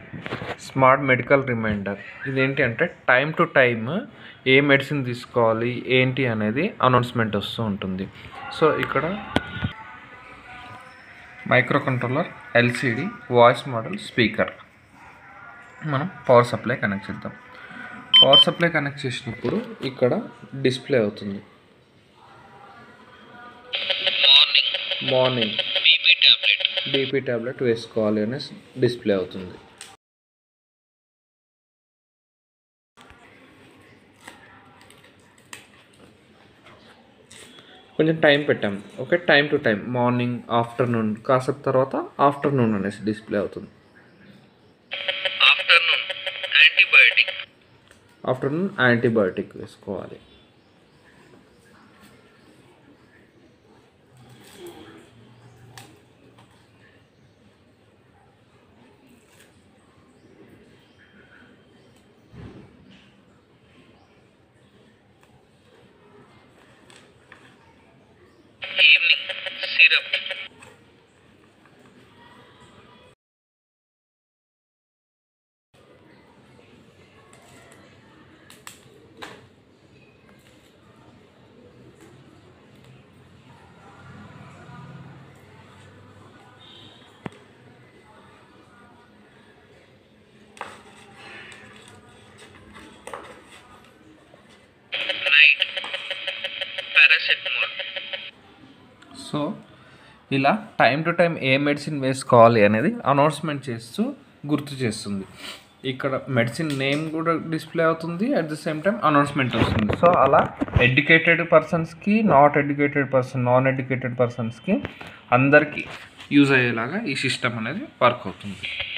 smart medical reminder ఇదేంటి అంటే time to time ఏ మెడిసిన్ తీసుకోవాలి ఏంటి అనేది అనౌన్స్మెంట్ వస్తూ ఉంటుంది సో ఇక్కడ microcontroller LCD voice model speaker మనం పవర్ సప్లై కనెక్ట్ చేద్దాం పవర్ సప్లై కనెక్ట్ చేసినప్పుడు ఇక్కడ డిస్ప్లే అవుతుంది morning morning BP tablet BP tablet వేసుకోవాలి అనే డిస్ప్లే అవుతుంది కొంచెం టైం పెట్టాం okay time to time morning afternoon కాసేపు తర్వాత ఆఫ్టర్నూన్ అనేసి డిస్ప్లే అవుతుంది ఆఫ్టర్నూన్ యాంటీబయాటిక్ ఆఫ్టర్నూన్ యాంటీబయాటిక్ వేసుకోవాలి evening syrup night paracetamol so ఇలా టైం టు టైం ఏ మెడిసిన్ వేసుకోవాలి అనేది అనౌన్స్మెంట్ చేస్తూ గుర్తు చేస్తుంది ఇక్కడ మెడిసిన్ నేమ్ కూడా డిస్ప్లే అవుతుంది at the same time announcement వస్తుంది సో అలా ఎడ్యుకేటెడ్ పర్సన్స్కి not educated person non educated పర్సన్స్కి అందరికీ యూజ్ అయ్యేలాగా ఈ సిస్టమ్ అనేది వర్క్ అవుతుంది